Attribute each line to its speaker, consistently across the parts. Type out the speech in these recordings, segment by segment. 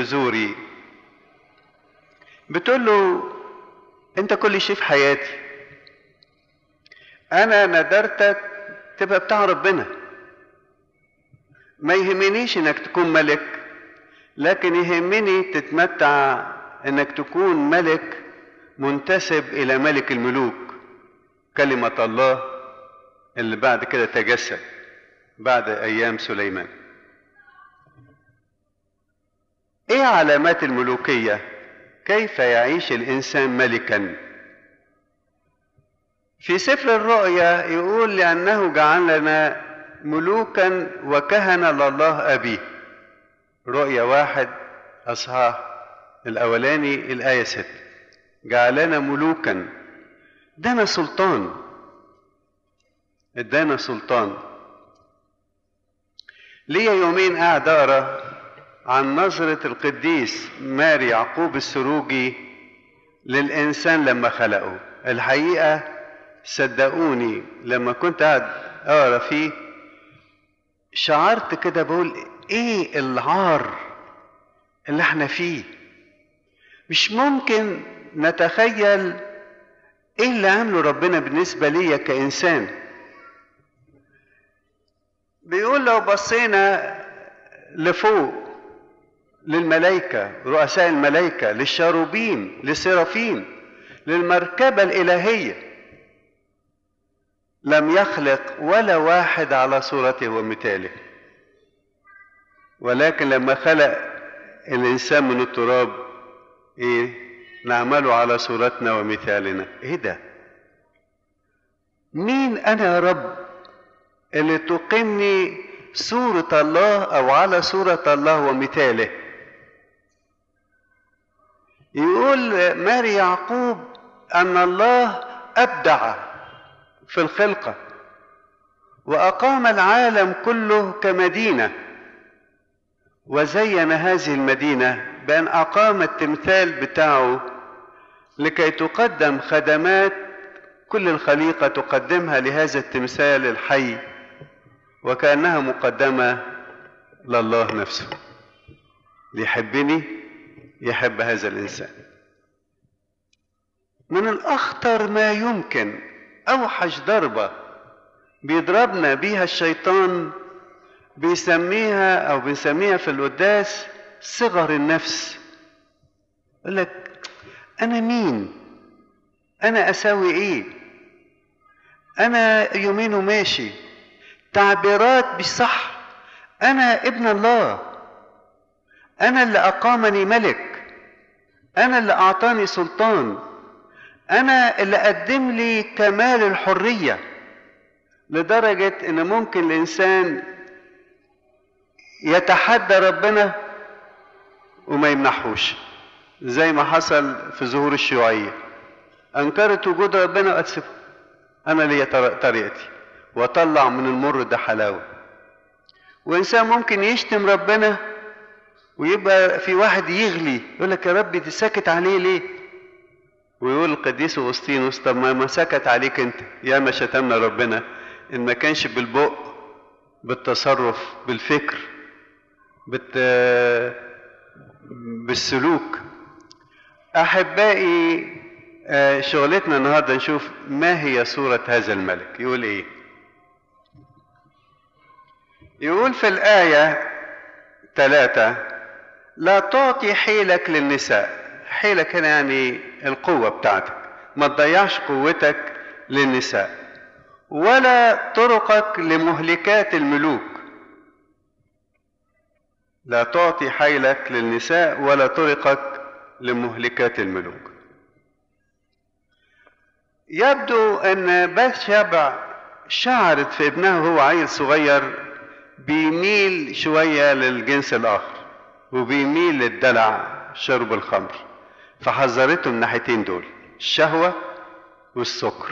Speaker 1: نزوري بتقول له انت كل شيء في حياتي انا ندرتك تبقى بتاع ربنا ما يهمنيش انك تكون ملك لكن يهمني تتمتع انك تكون ملك منتسب الى ملك الملوك كلمة الله اللي بعد كده تجسد بعد ايام سليمان ايه علامات الملوكية كيف يعيش الانسان ملكا في سفر الرؤيا يقول لانه جعلنا ملوكا وكهنة لله ابيه رؤيا واحد اصحاح الاولاني الايه ست جعلنا ملوكا ادانا سلطان ادانا سلطان ليا يومين قاعد اقرا عن نظرة القديس ماري يعقوب السروجي للإنسان لما خلقه الحقيقة صدقوني لما كنت قاعد أقرا فيه شعرت كده بقول إيه العار اللي احنا فيه مش ممكن نتخيل ايه اللي عمله ربنا بالنسبة ليا كإنسان بيقول لو بصينا لفوق للملائكة رؤساء الملائكة للشاروبين للسرافين للمركبة الإلهية لم يخلق ولا واحد على صورته ومثاله ولكن لما خلق الإنسان من التراب إيه نعمله على صورتنا ومثالنا إيه ده مين أنا يا رب اللي تقيمني صورة الله أو على صورة الله ومثاله يقول ماري يعقوب أن الله أبدع في الخلقة وأقام العالم كله كمدينة وزين هذه المدينة بأن أقام التمثال بتاعه لكي تقدم خدمات كل الخليقة تقدمها لهذا التمثال الحي وكأنها مقدمة لله نفسه ليحبني يحب هذا الإنسان من الأخطر ما يمكن أوحش ضربة بيضربنا بيها الشيطان بيسميها أو بنسميها في القداس صغر النفس يقول لك أنا مين؟ أنا أساوي إيه؟ أنا يومين وماشي تعبيرات مش صح أنا ابن الله أنا اللي أقامني ملك أنا اللي أعطاني سلطان أنا اللي قدم لي كمال الحرية لدرجة إن ممكن الإنسان يتحدى ربنا وما يمنحوش زي ما حصل في ظهور الشيوعية أنكرت وجود ربنا وقالت أنا ليا طريقتي وأطلع من المر ده حلاوة وإنسان ممكن يشتم ربنا ويبقى في واحد يغلي يقول لك يا ربي تسكت عليه ليه ويقول القديس أغسطينوس طب ما سكت عليك أنت يا ما شتمنا ربنا إن ما كانش بالبق بالتصرف بالفكر بت... بالسلوك أحبائي شغلتنا النهارده نشوف ما هي صورة هذا الملك يقول إيه يقول في الآية ثلاثة لا تعطي حيلك للنساء حيلك هنا يعني القوة بتاعتك ما تضيعش قوتك للنساء ولا طرقك لمهلكات الملوك لا تعطي حيلك للنساء ولا طرقك لمهلكات الملوك يبدو ان بث شبع شعرت في ابنها وهو عيل صغير بيميل شوية للجنس الآخر وبيميل للدلع شرب الخمر فحذرته من الناحيتين دول الشهوة والسكر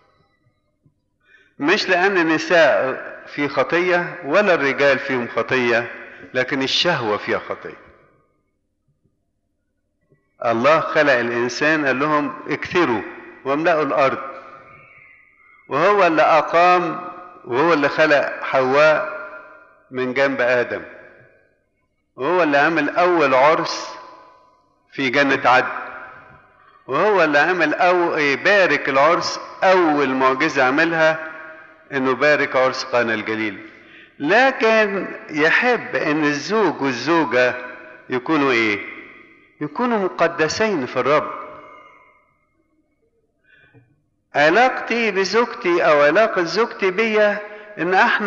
Speaker 1: مش لأن النساء في خطية ولا الرجال فيهم خطية لكن الشهوة فيها خطية الله خلق الإنسان قال لهم اكثروا واملأوا الأرض وهو اللي أقام وهو اللي خلق حواء من جنب آدم وهو اللي عمل أول عرس في جنة عدن وهو اللي عمل أو بارك العرس أول معجزة عملها إنه بارك عرس قانا الجليل لكن يحب إن الزوج والزوجة يكونوا إيه؟ يكونوا مقدسين في الرب علاقتي بزوجتي أو علاقة زوجتي بيا إن إحنا